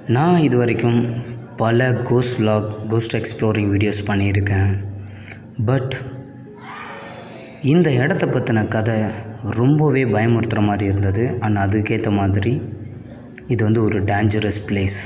நான் இது வரைக்கும் பல ghost log ghost exploring videos பண்ணியிருக்கேன் பட் இந்த இடத்த பற்றின கதை ரொம்பவே பயமுறுத்துகிற மாதிரி இருந்தது அண்ட் அதுக்கேற்ற மாதிரி இது வந்து ஒரு டேஞ்சரஸ் பிளேஸ்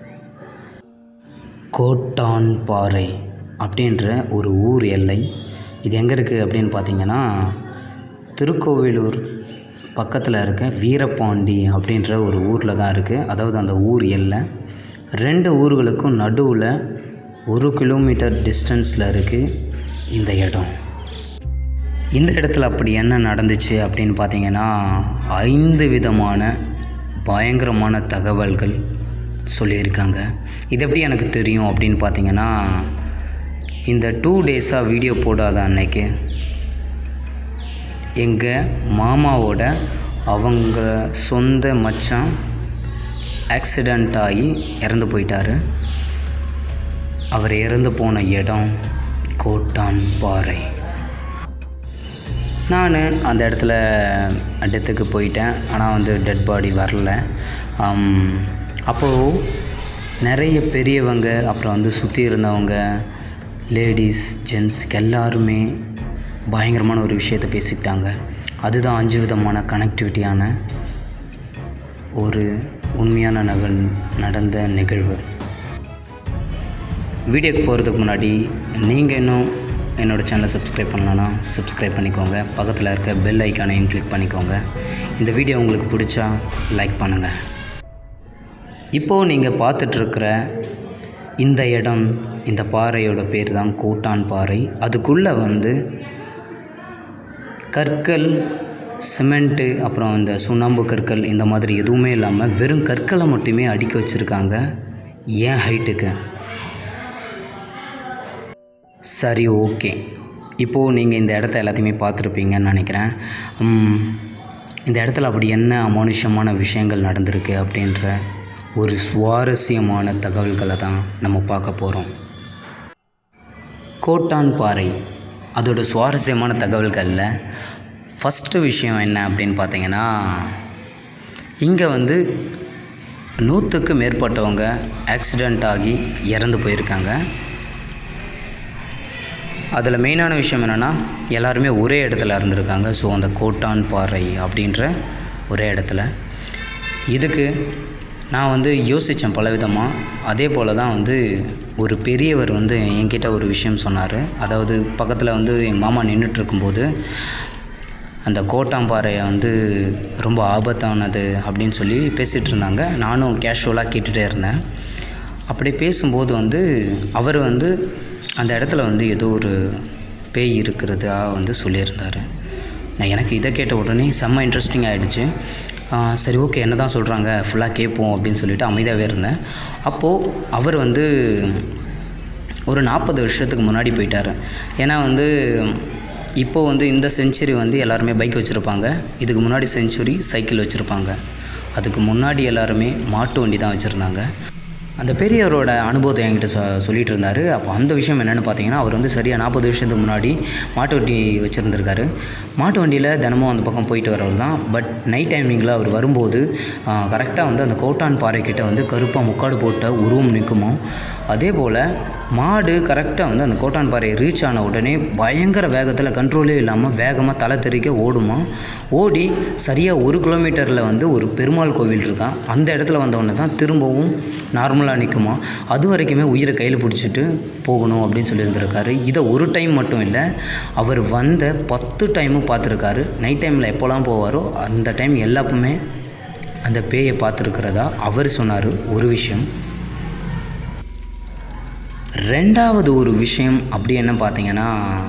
கோட்டான் பாறை அப்படின்ற ஒரு ஊர் எல்லை இது எங்கே இருக்குது அப்படின்னு பார்த்தீங்கன்னா திருக்கோவிலூர் பக்கத்தில் இருக்க வீரபாண்டி அப்படின்ற ஒரு ஊரில் தான் இருக்குது அதாவது அந்த ஊர் எல்லை ரெண்டு ஊர்களுக்கும் நடுவில் ஒரு கிலோமீட்டர் டிஸ்டன்ஸில் இருக்குது இந்த இடம் இந்த இடத்துல அப்படி என்ன நடந்துச்சு அப்படின்னு பார்த்தீங்கன்னா ஐந்து விதமான பயங்கரமான தகவல்கள் சொல்லியிருக்காங்க இது எப்படி எனக்கு தெரியும் அப்படின்னு பார்த்தீங்கன்னா இந்த டூ டேஸாக வீடியோ போடாத அன்னைக்கு எங்கள் மாமாவோட அவங்க சொந்த மச்சான் ஆக்சிடெண்ட் ஆகி இறந்து போயிட்டார் அவர் இறந்து போன இடம் கோட்டான் பாறை நான் அந்த இடத்துல டெத்துக்கு போயிட்டேன் ஆனால் வந்து டெட் பாடி வரல அப்போது நிறைய பெரியவங்க அப்புறம் வந்து சுற்றி இருந்தவங்க லேடிஸ் ஜென்ட்ஸ் எல்லாருமே பயங்கரமான ஒரு விஷயத்தை பேசிக்கிட்டாங்க அதுதான் அஞ்சு விதமான கனெக்டிவிட்டியான ஒரு உண்மையான நகல் நடந்த நிகழ்வு வீடியோக்கு போகிறதுக்கு முன்னாடி நீங்கள் இன்னும் என்னோடய சேனலை சப்ஸ்கிரைப் பண்ணலன்னா சப்ஸ்கிரைப் பண்ணிக்கோங்க பக்கத்தில் இருக்க பெல் ஐக்கானையும் கிளிக் பண்ணிக்கோங்க இந்த வீடியோ உங்களுக்கு பிடிச்சா லைக் பண்ணுங்கள் இப்போது நீங்கள் பார்த்துட்ருக்கிற இந்த இடம் இந்த பாறையோட பேர் தான் கோட்டான் பாறை அதுக்குள்ளே வந்து கற்கள் சிமெண்ட்டு அப்புறம் இந்த சுண்ணாம்பு கற்கள் இந்த மாதிரி எதுவுமே இல்லாமல் வெறும் கற்களை மட்டுமே அடுக்கி வச்சுருக்காங்க ஏன் ஹைட்டுக்கு சரி ஓகே இப்போது நீங்கள் இந்த இடத்த எல்லாத்தையுமே பார்த்துருப்பீங்கன்னு நினைக்கிறேன் இந்த இடத்துல அப்படி என்ன அமானுஷமான விஷயங்கள் நடந்திருக்கு அப்படின்ற ஒரு சுவாரஸ்யமான தகவல்களை தான் நம்ம பார்க்க போகிறோம் கோட்டான் பாறை அதோட சுவாரஸ்யமான தகவல்களில் ஃபஸ்ட்டு விஷயம் என்ன அப்படின்னு பார்த்தீங்கன்னா இங்கே வந்து நூற்றுக்கு மேற்பட்டவங்க ஆக்சிடெண்ட் ஆகி இறந்து போயிருக்காங்க அதில் மெயினான விஷயம் என்னென்னா எல்லாருமே ஒரே இடத்துல இருந்திருக்காங்க ஸோ அந்த கோட்டான் பாறை அப்படின்ற ஒரே இடத்துல இதுக்கு நான் வந்து யோசித்தேன் பலவிதமாக அதே போல் தான் வந்து ஒரு பெரியவர் வந்து என்கிட்ட ஒரு விஷயம் சொன்னார் அதாவது பக்கத்தில் வந்து எங்கள் மாமா நின்றுட்டு இருக்கும்போது அந்த கோட்டாம்பாறையை வந்து ரொம்ப ஆபத்தானது அப்படின்னு சொல்லி பேசிகிட்டு இருந்தாங்க நானும் கேஷுவலாக கேட்டுகிட்டே இருந்தேன் அப்படி பேசும்போது வந்து அவர் வந்து அந்த இடத்துல வந்து ஏதோ ஒரு பேய் இருக்கிறதா வந்து சொல்லியிருந்தார் நான் எனக்கு இதை கேட்ட உடனே செம்ம இன்ட்ரெஸ்டிங் ஆகிடுச்சு சரி ஓகே என்ன தான் சொல்கிறாங்க ஃபுல்லாக கேட்போம் அப்படின்னு சொல்லிட்டு அமைதியாகவே இருந்தேன் அப்போது அவர் வந்து ஒரு நாற்பது வருஷத்துக்கு முன்னாடி போயிட்டார் ஏன்னா வந்து இப்போது வந்து இந்த செஞ்சுரி வந்து எல்லாருமே பைக் வச்சுருப்பாங்க இதுக்கு முன்னாடி செஞ்சுரி சைக்கிள் வச்சுருப்பாங்க அதுக்கு முன்னாடி எல்லாருமே மாட்டு வண்டி தான் வச்சுருந்தாங்க அந்த பெரியவரோட அனுபவத்தை என்கிட்ட சொ சொல்லிகிட்டு இருந்தார் அப்போ அந்த விஷயம் என்னென்னு பார்த்தீங்கன்னா அவர் வந்து சரியாக நாற்பது வருஷத்துக்கு முன்னாடி மாட்டு வண்டி வச்சுருந்துருக்காரு மாட்டு வண்டியில் தினமும் அந்த பக்கம் போயிட்டு வரவர் தான் பட் நைட் டைமிங்கில் அவர் வரும்போது கரெக்டாக வந்து அந்த கோட்டான் பாறைக்கிட்ட வந்து கருப்பாக முக்காடு போட்ட உருவம் நிற்குமோ அதே போல் மாடு கரெக்டாக வந்து அந்த கோட்டான் பாறையை ரீச் ஆன உடனே பயங்கர வேகத்தில் கண்ட்ரோலே இல்லாமல் வேகமாக தலை தெறிக்க ஓடுமா ஓடி சரியாக ஒரு கிலோமீட்டரில் வந்து ஒரு பெருமாள் கோவில் இருக்கான் அந்த இடத்துல வந்தவொடனே தான் திரும்பவும் நார்மலாக நிற்குமா அது வரைக்குமே உயிரை கையில் பிடிச்சிட்டு போகணும் அப்படின்னு சொல்லியிருந்திருக்காரு இதை ஒரு டைம் மட்டும் இல்லை அவர் வந்த பத்து டைமும் பார்த்துருக்காரு நைட் டைமில் எப்போல்லாம் போவாரோ அந்த டைம் எல்லாப்புமே அந்த பேயை பார்த்துருக்கிறதா அவர் சொன்னார் ஒரு விஷயம் ரெண்டாவது ஒரு விஷயம் அப்படி என்ன பார்த்தீங்கன்னா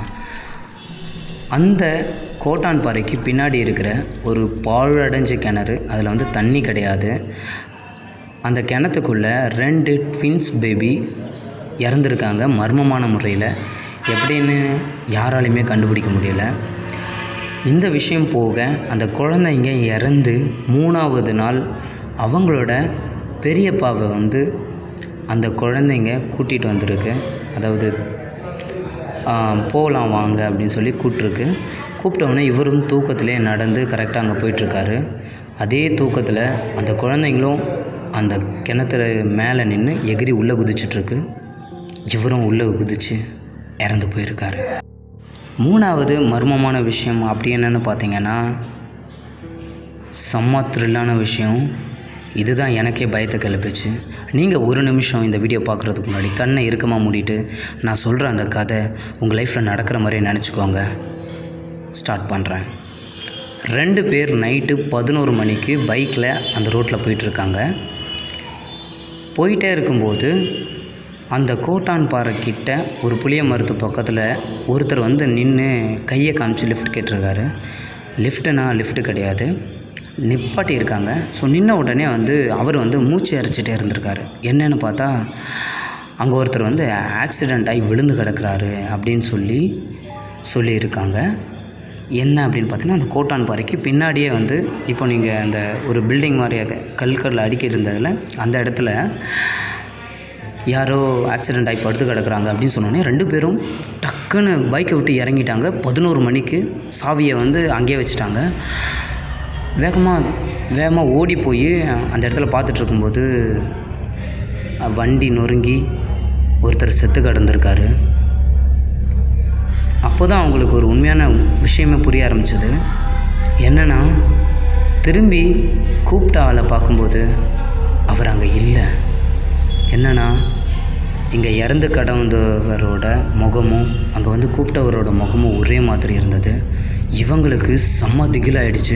அந்த கோட்டான் பாறைக்கு பின்னாடி இருக்கிற ஒரு பாழடைஞ்ச கிணறு அதில் வந்து தண்ணி கிடையாது அந்த கிணத்துக்குள்ளே ரெண்டு ட்வின்ஸ் பேபி இறந்துருக்காங்க மர்மமான முறையில் எப்படின்னு யாராலையுமே கண்டுபிடிக்க முடியல இந்த விஷயம் போக அந்த குழந்தைங்க இறந்து மூணாவது நாள் அவங்களோட பெரியப்பாவை வந்து அந்த குழந்தைங்க கூட்டிகிட்டு வந்திருக்கு அதாவது போகலாம் வாங்க அப்படின்னு சொல்லி கூப்பிட்ருக்கு கூப்பிட்டவுடனே இவரும் தூக்கத்திலே நடந்து கரெக்டாக அங்கே போயிட்டுருக்காரு அதே தூக்கத்தில் அந்த குழந்தைங்களும் அந்த கிணத்துல மேலே நின்று எகிரி உள்ளே குதிச்சிட்ருக்கு இவரும் உள்ளே குதிச்சு இறந்து போயிருக்காரு மூணாவது மர்மமான விஷயம் அப்படி என்னன்னு பார்த்தீங்கன்னா செம்ம த்ரில்லான விஷயம் இதுதான் எனக்கே பயத்தை கிளப்பிச்சு நீங்கள் ஒரு நிமிஷம் இந்த வீடியோ பார்க்குறதுக்கு முன்னாடி கண்ணை இறுக்கமாக மூடிட்டு நான் சொல்கிற அந்த கதை உங்கள் லைஃப்பில் நடக்கிற மாதிரி நினச்சிக்கோங்க ஸ்டார்ட் பண்ணுறேன் ரெண்டு பேர் நைட்டு பதினோரு மணிக்கு பைக்கில் அந்த ரோட்டில் போயிட்டுருக்காங்க போயிட்டே இருக்கும்போது அந்த கோட்டான் பாறை கிட்ட ஒரு புளிய மருத்து பக்கத்தில் ஒருத்தர் வந்து நின்று கையை காமிச்சு லிஃப்ட் கேட்டிருக்காரு லிஃப்ட்டுனா லிஃப்ட்டு கிடையாது நிப்பாட்டி இருக்காங்க ஸோ நின்ன உடனே வந்து அவர் வந்து மூச்சு அரைச்சிட்டே இருந்திருக்காரு என்னன்னு பார்த்தா அங்கே ஒருத்தர் வந்து ஆக்சிடெண்ட் ஆகி விழுந்து கிடக்குறாரு அப்படின்னு சொல்லி சொல்லியிருக்காங்க என்ன அப்படின்னு பார்த்தீங்கன்னா அந்த கோட்டான் பாறைக்கு பின்னாடியே வந்து இப்போ நீங்கள் அந்த ஒரு பில்டிங் மாதிரி கல்கரில் அடுக்கி இருந்ததில் அந்த இடத்துல யாரோ ஆக்சிடெண்ட் ஆகி படுத்து கிடக்குறாங்க அப்படின்னு சொன்னோன்னே ரெண்டு பேரும் டக்குன்னு பைக்கை விட்டு இறங்கிட்டாங்க பதினோரு மணிக்கு சாவியை வந்து அங்கேயே வச்சுட்டாங்க வேகமாக வேகமாக ஓடி போய் அந்த இடத்துல பார்த்துட்டு இருக்கும்போது அஹ், வண்டி நொறுங்கி ஒருத்தர் செத்து கிடந்திருக்காரு அப்போ தான் அவங்களுக்கு ஒரு உண்மையான விஷயமே புரிய ஆரம்பிச்சது என்னென்னா திரும்பி கூப்பிட்ட ஆளை பார்க்கும்போது அவர் அங்கே இல்லை என்னன்னா இங்கே இறந்து கடந்தவரோட முகமும் அங்கே வந்து கூப்பிட்டவரோட முகமும் ஒரே மாதிரி இருந்தது இவங்களுக்கு செம்ம திகிலாயிடுச்சு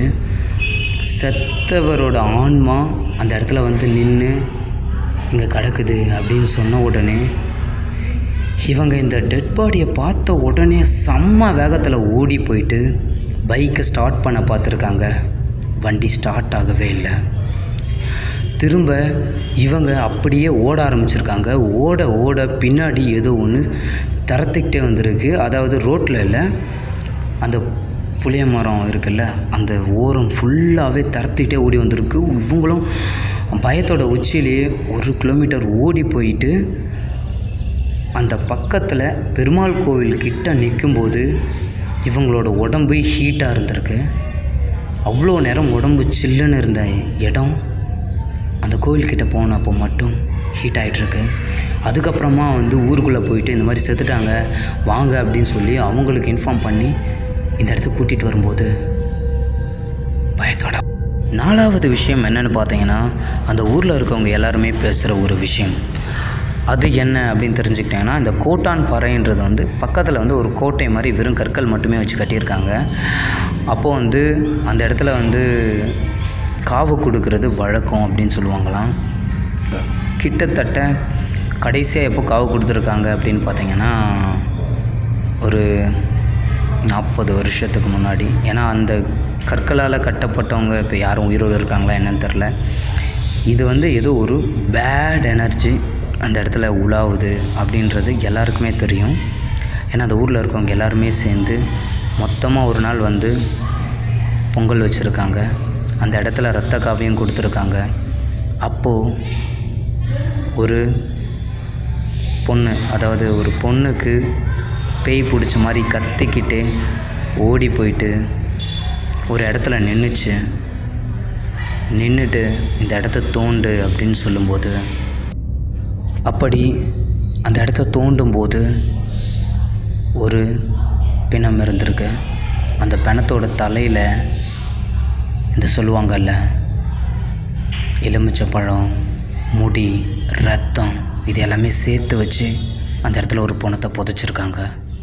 செத்தவரோட ஆன்மா அந்த இடத்துல வந்து நின்று இங்கே கிடக்குது அப்படின்னு சொன்ன உடனே இவங்க இந்த டெட் பாடியை பார்த்த உடனே செம்ம வேகத்தில் ஓடி போயிட்டு பைக்கை ஸ்டார்ட் பண்ண பார்த்துருக்காங்க வண்டி ஸ்டார்ட் ஆகவே இல்லை திரும்ப இவங்க அப்படியே ஓட ஆரம்பிச்சிருக்காங்க ஓட ஓட பின்னாடி ஏதோ ஒன்று தரத்துக்கிட்டே வந்திருக்கு அதாவது ரோட்டில் இல்லை அந்த புளிய மரம் இருக்குல்ல அந்த ஓரம் ஃபுல்லாகவே தரத்திட்டே ஓடி வந்திருக்கு இவங்களும் பயத்தோட உச்சியிலேயே ஒரு கிலோமீட்டர் ஓடி போயிட்டு அந்த பக்கத்தில் பெருமாள் கோவில் கிட்ட நிற்கும்போது இவங்களோட உடம்பு ஹீட்டாக இருந்திருக்கு அவ்வளோ நேரம் உடம்பு சில்லுன்னு இருந்த இடம் அந்த கோவில்கிட்ட போனப்போ மட்டும் ஹீட் ஆகிட்டுருக்கு அதுக்கப்புறமா வந்து ஊருக்குள்ளே போயிட்டு இந்த மாதிரி செத்துட்டாங்க வாங்க அப்படின்னு சொல்லி அவங்களுக்கு இன்ஃபார்ம் பண்ணி இந்த இடத்துக்கு கூட்டிகிட்டு வரும்போது பயத்தோட நாலாவது விஷயம் என்னன்னு பார்த்தீங்கன்னா அந்த ஊரில் இருக்கவங்க எல்லாருமே பேசுகிற ஒரு விஷயம் அது என்ன அப்படின்னு தெரிஞ்சுக்கிட்டிங்கன்னா இந்த கோட்டான் பாறைன்றது வந்து பக்கத்தில் வந்து ஒரு கோட்டை மாதிரி வெறும் கற்கள் மட்டுமே வச்சு கட்டியிருக்காங்க அப்போது வந்து அந்த இடத்துல வந்து காவு கொடுக்கறது வழக்கம் அப்படின்னு சொல்லுவாங்களாம் கிட்டத்தட்ட கடைசியாக எப்போ காவு கொடுத்துருக்காங்க அப்படின்னு பார்த்தீங்கன்னா ஒரு நாற்பது வருஷத்துக்கு முன்னாடி ஏன்னா அந்த கற்களால் கட்டப்பட்டவங்க இப்போ யாரும் உயிரோடு இருக்காங்களா என்னன்னு தெரில இது வந்து ஏதோ ஒரு பேட் எனர்ஜி அந்த இடத்துல உலாவுது அப்படின்றது எல்லாருக்குமே தெரியும் ஏன்னா அந்த ஊரில் இருக்கவங்க எல்லாருமே சேர்ந்து மொத்தமாக ஒரு நாள் வந்து பொங்கல் வச்சுருக்காங்க அந்த இடத்துல ரத்த காவியம் கொடுத்துருக்காங்க அப்போது ஒரு பொண்ணு அதாவது ஒரு பொண்ணுக்கு பேய் பிடிச்ச மாதிரி கத்திக்கிட்டு ஓடி போயிட்டு ஒரு இடத்துல நின்றுச்சு நின்றுட்டு இந்த இடத்த தோண்டு அப்படின்னு சொல்லும்போது அப்படி அந்த இடத்த தோண்டும்போது ஒரு பிணம் இருந்திருக்கு அந்த பிணத்தோட தலையில் இந்த சொல்லுவாங்கல்ல எலுமிச்சப்பழம் முடி ரத்தம் இது எல்லாமே சேர்த்து வச்சு அந்த இடத்துல ஒரு பொணத்தை புதைச்சிருக்காங்க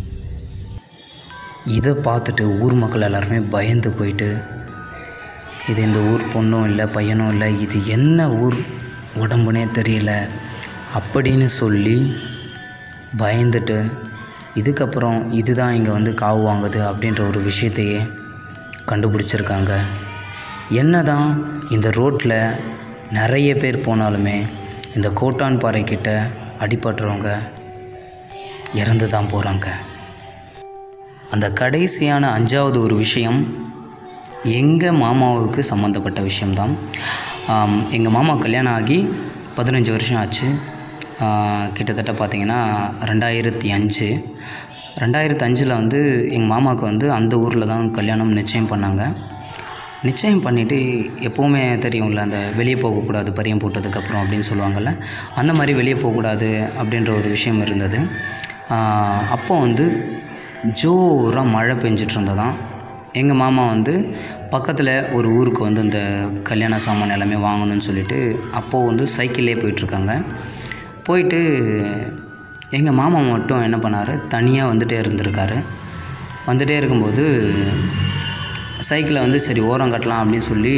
இதை பார்த்துட்டு ஊர் மக்கள் எல்லாருமே பயந்து போயிட்டு இது இந்த ஊர் பொண்ணும் இல்லை பையனும் இல்லை இது என்ன ஊர் உடம்புனே தெரியல அப்படின்னு சொல்லி பயந்துட்டு இதுக்கப்புறம் இதுதான் இங்கே வந்து காவு வாங்குது அப்படின்ற ஒரு விஷயத்தையே கண்டுபிடிச்சிருக்காங்க என்னதான் இந்த ரோட்டில் நிறைய பேர் போனாலுமே இந்த கோட்டான் பாறை கிட்ட அடிபட்டுறவங்க இறந்து தான் போகிறாங்க அந்த கடைசியான அஞ்சாவது ஒரு விஷயம் எங்கள் மாமாவுக்கு சம்மந்தப்பட்ட விஷயம்தான் எங்கள் மாமா கல்யாணம் ஆகி பதினஞ்சு வருஷம் ஆச்சு ஆஹ் கிட்டத்தட்ட பார்த்தீங்கன்னா ரெண்டாயிரத்தி அஞ்சு ரெண்டாயிரத்தி அஞ்சில் வந்து எங்கள் மாமாவுக்கு வந்து அந்த ஊரில் தான் கல்யாணம் நிச்சயம் பண்ணாங்க நிச்சயம் பண்ணிவிட்டு எப்போவுமே தெரியும்ல அந்த வெளியே போகக்கூடாது பரியம் போட்டதுக்கப்புறம் அப்படின்னு சொல்லுவாங்கள்ல அந்த மாதிரி வெளியே போகக்கூடாது அப்படின்ற ஒரு விஷயம் இருந்தது ஆஹ் அப்போ வந்து ஜோராக மழை பெஞ்சிட்டு இருந்ததாம் எங்கள் மாமா வந்து பக்கத்தில் ஒரு ஊருக்கு வந்து இந்த கல்யாண சாமான் எல்லாமே வாங்கணும்னு சொல்லிட்டு அப்போது வந்து சைக்கிள்லேயே போயிட்டுருக்காங்க போயிட்டு எங்கள் மாமா மட்டும் என்ன பண்ணார் தனியாக வந்துட்டே இருந்திருக்காரு வந்துட்டே இருக்கும்போது சைக்கிளை வந்து சரி ஓரம் கட்டலாம் அப்படின்னு சொல்லி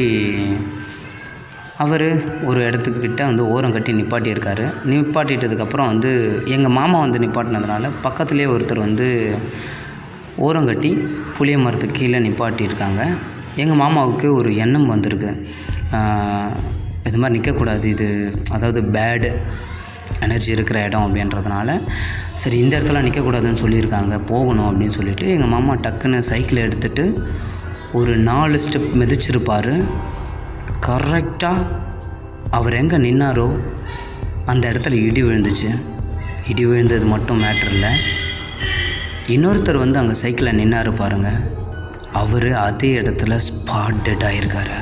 அவர் ஒரு இடத்துக்கு கிட்ட வந்து ஓரம் கட்டி நிப்பாட்டியிருக்காரு நிப்பாட்டிட்டதுக்கப்புறம் வந்து எங்கள் மாமா வந்து நிப்பாட்டினதுனால பக்கத்துலேயே ஒருத்தர் வந்து ஓரம் கட்டி புளிய மரத்துக்கு கீழே நிப்பாட்டியிருக்காங்க எங்கள் மாமாவுக்கு ஒரு எண்ணம் வந்திருக்கு ஆஹ் இது மாதிரி நிற்கக்கூடாது இது அதாவது பேடு எனர்ஜி இருக்கிற இடம் அப்படின்றதுனால சரி இந்த இடத்துல நிற்கக்கூடாதுன்னு சொல்லியிருக்காங்க போகணும் அப்படின்னு சொல்லிட்டு எங்கள் மாமா டக்குன்னு சைக்கிளை எடுத்துகிட்டு ஒரு நாலு ஸ்டெப் மிதிச்சிருப்பார் கரெக்டாக அவர் எங்கே நின்னாரோ அந்த இடத்துல இடி விழுந்துச்சு இடி விழுந்தது மட்டும் மேட்ரு இல்லை இன்னொருத்தர் வந்து அங்கே சைக்கிளில் நின்னாரு பாருங்க அவர் அதே இடத்துல ஸ்பாட் டெட் ஆயிருக்காரு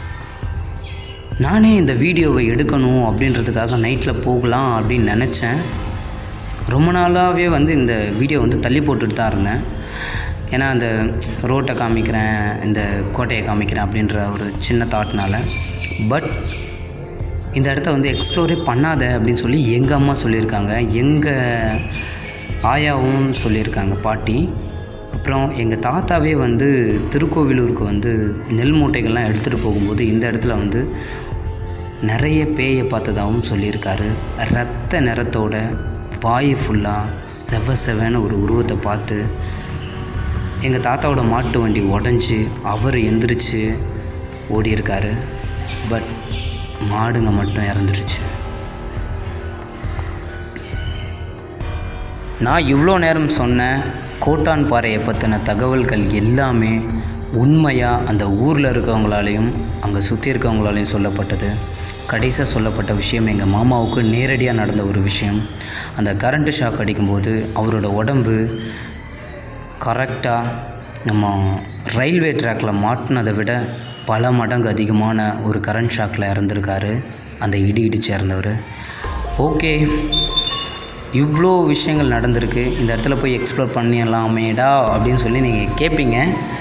நானே இந்த வீடியோவை எடுக்கணும் அப்படின்றதுக்காக நைட்டில் போகலாம் அப்படின்னு நினச்சேன் ரொம்ப நாளாகவே வந்து இந்த வீடியோ வந்து தள்ளி போட்டுட்டு தான் இருந்தேன் ஏன்னா அந்த ரோட்டை காமிக்கிறேன் இந்த கோட்டையை காமிக்கிறேன் அப்படின்ற ஒரு சின்ன தாட்னால பட் இந்த இடத்த வந்து எக்ஸ்ப்ளோரே பண்ணாத அப்படின்னு சொல்லி எங்கள் அம்மா சொல்லியிருக்காங்க எங்கள் ஆயாவும் சொல்லியிருக்காங்க பாட்டி அப்புறம் எங்கள் தாத்தாவே வந்து திருக்கோவிலூருக்கு வந்து நெல் மூட்டைகள்லாம் எடுத்துகிட்டு போகும்போது இந்த இடத்துல வந்து நிறைய பேயை பார்த்ததாகவும் சொல்லியிருக்காரு ரத்த நிறத்தோட வாய் ஃபுல்லாக செவ செவன்னு ஒரு உருவத்தை பார்த்து எங்கள் தாத்தாவோட மாட்டு வண்டி உடஞ்சி அவர் எந்திரிச்சு ஓடி இருக்காரு பட் மாடுங்க மட்டும் இறந்துருச்சு நான் இவ்வளோ நேரம் சொன்ன கோட்டான் பாறையை பற்றின தகவல்கள் எல்லாமே உண்மையாக அந்த ஊரில் இருக்கவங்களாலையும் அங்கே சுற்றி இருக்கவங்களாலையும் சொல்லப்பட்டது கடைசியாக சொல்லப்பட்ட விஷயம் எங்கள் மாமாவுக்கு நேரடியாக நடந்த ஒரு விஷயம் அந்த கரண்ட்டு ஷாக் அடிக்கும்போது அவரோட உடம்பு கரெக்டாக நம்ம ரயில்வே ட்ராக்கில் மாட்டினதை விட பல மடங்கு அதிகமான ஒரு கரண்ட் ஷாக்கில் இறந்துருக்காரு அந்த இடி இடிச்சு இறந்தவர் ஓகே இவ்வளோ விஷயங்கள் நடந்திருக்கு இந்த இடத்துல போய் எக்ஸ்ப்ளோர் பண்ணிடலாமேடா அப்படின்னு சொல்லி நீங்கள் கேட்பீங்க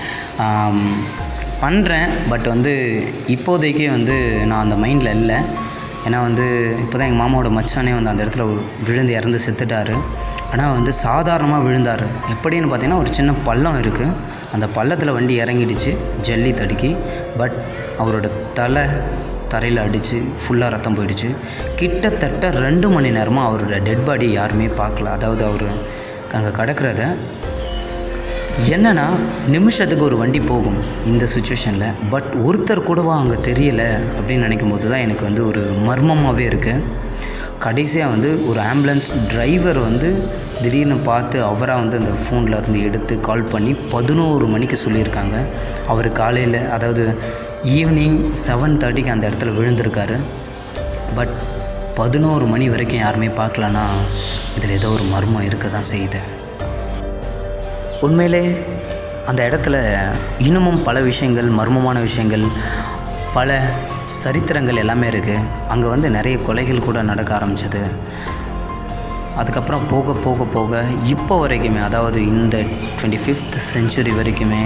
பண்ணுறேன் பட் வந்து இப்போதைக்கு வந்து நான் அந்த மைண்டில் இல்லை ஏன்னா வந்து இப்போ தான் எங்கள் மாமாவோட மச்சானே வந்து அந்த இடத்துல விழுந்து இறந்து செத்துட்டார் ஆனால் வந்து சாதாரணமாக விழுந்தார் எப்படின்னு பார்த்தீங்கன்னா ஒரு சின்ன பள்ளம் இருக்குது அந்த பள்ளத்தில் வண்டி இறங்கிடுச்சு ஜல்லி தடுக்கி பட் அவரோட தலை தரையில் அடித்து ஃபுல்லாக ரத்தம் போயிடுச்சு கிட்டத்தட்ட ரெண்டு மணி நேரமாக அவரோட டெட் பாடி யாருமே பார்க்கல அதாவது அவர் அங்கே கிடக்கிறத என்னன்னா நிமிஷத்துக்கு ஒரு வண்டி போகும் இந்த சுச்சுவேஷனில் பட் ஒருத்தர் கூடவா அங்கே தெரியல அப்படின்னு நினைக்கும் போது தான் எனக்கு வந்து ஒரு மர்மமாகவே இருக்குது கடைசியாக வந்து ஒரு ஆம்புலன்ஸ் டிரைவர் வந்து திடீர்னு பார்த்து அவராக வந்து அந்த ஃபோனில் இருந்து எடுத்து கால் பண்ணி பதினோரு மணிக்கு சொல்லியிருக்காங்க அவர் காலையில் அதாவது ஈவினிங் செவன் தேர்ட்டிக்கு அந்த இடத்துல விழுந்திருக்காரு பட் பதினோரு மணி வரைக்கும் யாருமே பார்க்கலன்னா இதில் ஏதோ ஒரு மர்மம் இருக்க தான் செய்யுது உண்மையிலே அந்த இடத்துல இன்னமும் பல விஷயங்கள் மர்மமான விஷயங்கள் பல சரித்திரங்கள் எல்லாமே இருக்குது அங்கே வந்து நிறைய கொலைகள் கூட நடக்க ஆரம்பிச்சது அதுக்கப்புறம் போக போக போக இப்போ வரைக்குமே அதாவது இந்த டுவெண்ட்டி ஃபிஃப்த் செஞ்சுரி வரைக்குமே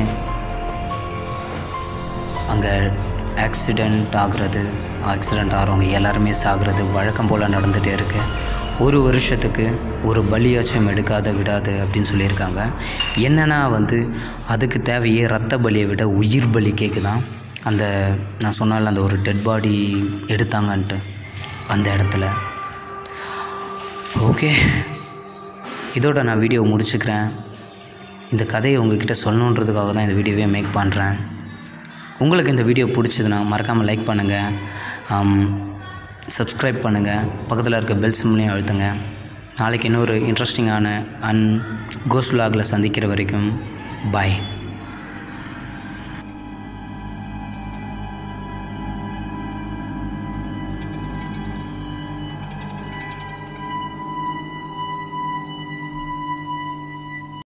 அங்கே ஆக்சிடெண்ட் ஆகுறது ஆக்சிடெண்ட் ஆகிறவங்க எல்லாருமே சாகிறது வழக்கம் போல் நடந்துகிட்டே இருக்குது ஒரு வருஷத்துக்கு ஒரு பலியாச்சும் எடுக்காத விடாது அப்படின்னு சொல்லியிருக்காங்க என்னென்னா வந்து அதுக்கு தேவையே ரத்த பலியை விட உயிர் பலி கேட்குதான் அந்த நான் சொன்னால அந்த ஒரு டெட் பாடி எடுத்தாங்கன்ட்டு அந்த இடத்துல ஓகே இதோட நான் வீடியோ முடிச்சுக்கிறேன் இந்த கதையை உங்ககிட்ட சொல்லணுன்றதுக்காக தான் இந்த வீடியோவே மேக் பண்ணுறேன் உங்களுக்கு இந்த வீடியோ பிடிச்சதுன்னா மறக்காமல் லைக் பண்ணுங்கள் சப்ஸ்கிரைப் பண்ணுங்கள் பக்கத்தில் இருக்க பெல் சிம்லையும் அழுத்துங்க நாளைக்கு இன்னொரு இன்ட்ரெஸ்டிங்கான அண்ட் கோஸ் vlogல சந்திக்கிற வரைக்கும் பாய்